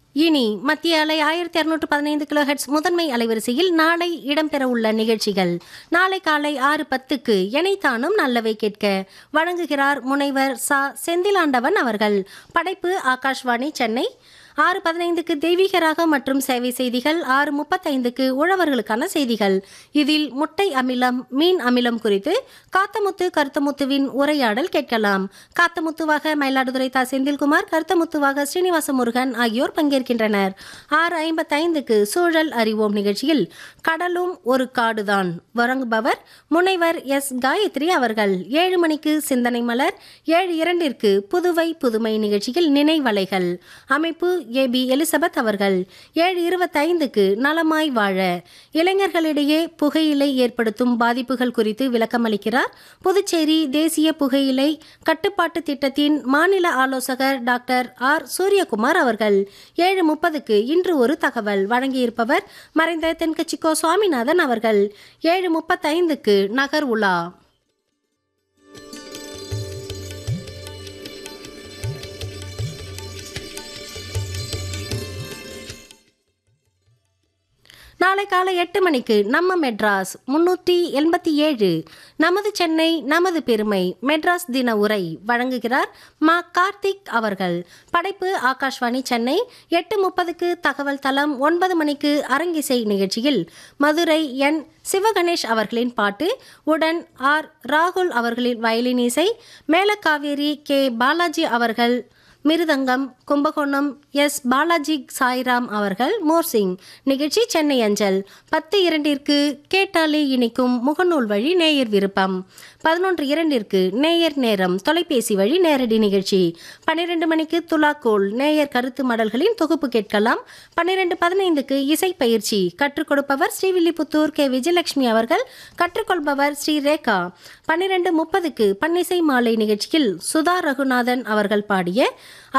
இனி மத்திய அலை ஆயிரத்தி அறுநூற்று பதினைந்து கிலோஹெட்ஸ் முதன்மை அலைவரிசையில் நாளை இடம்பெறவுள்ள நிகழ்ச்சிகள் நாளை காலை ஆறு பத்துக்கு எனைத்தானும் நல்லவை கேட்க வழங்குகிறார் முனைவர் சா செந்திலாண்டவன் அவர்கள் படைப்பு ஆகாஷ்வாணி சென்னை ஆறு பதினைந்துக்கு தெய்வீக ராகம் மற்றும் சேவை செய்திகள் ஆறு முப்பத்தைந்துக்கு உழவர்களுக்கான செய்திகள் இதில் முட்டை அமிலம் மீன் அமிலம் குறித்து காத்தமுத்து கருத்தமுத்துவின் உரையாடல் கேட்கலாம் காத்தமுத்துவாக மயிலாடுதுறை தா செந்தில்குமார் கருத்தமுத்துவாக ஸ்ரீனிவாச முருகன் ஆகியோர் பங்கேற்கின்றனர் ஆறு ஐம்பத்தைந்துக்கு சூழல் அறிவோம் நிகழ்ச்சியில் கடலும் ஒரு காடுதான் வழங்குபவர் முனைவர் எஸ் காயத்ரி அவர்கள் ஏழு மணிக்கு சிந்தனை மலர் ஏழு இரண்டிற்கு புதுவை புதுமை நிகழ்ச்சியில் நினைவலைகள் அமைப்பு ஏ பி எலிசபெத் அவர்கள் ஏழு இருபத்தைந்துக்கு நலமாய் வாழ இளைஞர்களிடையே புகையிலை ஏற்படுத்தும் பாதிப்புகள் குறித்து விளக்கமளிக்கிறார் புதுச்சேரி தேசிய புகையிலை கட்டுப்பாட்டு திட்டத்தின் மாநில ஆலோசகர் டாக்டர் ஆர் சூரியகுமார் அவர்கள் ஏழு முப்பதுக்கு இன்று ஒரு தகவல் வழங்கியிருப்பவர் மறைந்த தென்கட்சிக்கோ சுவாமிநாதன் அவர்கள் ஏழு முப்பத்தைந்துக்கு நகர் உலா நாளை காலை எட்டு மணிக்கு நம்ம மெட்ராஸ் முன்னூற்றி எண்பத்தி ஏழு நமது சென்னை நமது பெருமை மெட்ராஸ் தின உரை வழங்குகிறார் மா கார்த்திக் அவர்கள் படைப்பு ஆகாஷ்வாணி சென்னை எட்டு முப்பதுக்கு தகவல் தளம் ஒன்பது மணிக்கு அரங்கிசை நிகழ்ச்சியில் மதுரை என் சிவகணேஷ் அவர்களின் பாட்டு உடன் ஆர் ராகுல் அவர்களின் வயலின் இசை மேலக்காவேரி கே பாலாஜி அவர்கள் மிருதங்கம் கும்பகோணம் எஸ் பாலாஜி சாய்ராம் அவர்கள் மோர்சிங் நிகழ்ச்சி சென்னை அஞ்சல் பத்து இரண்டிற்கு கேட்டாலே இனிக்கும் முகநூல் வழி நேயர் விருப்பம் பதினொன்று இரண்டிற்கு நேயர் நேரம் தொலைபேசி வழி நேரடி நிகழ்ச்சி பன்னிரெண்டு மணிக்கு துலாக்கோல் நேயர் கருத்து மடல்களின் தொகுப்பு கேட்கலாம் பன்னிரெண்டு பதினைந்துக்கு இசை பயிற்சி கற்றுக் கொடுப்பவர் ஸ்ரீவில்லிபுத்தூர் கே விஜயலட்சுமி அவர்கள் கற்றுக்கொள்பவர் ஸ்ரீ ரேகா பன்னிரெண்டு முப்பதுக்கு பன்னிசை மாலை நிகழ்ச்சியில் சுதா ரகுநாதன் அவர்கள் பாடிய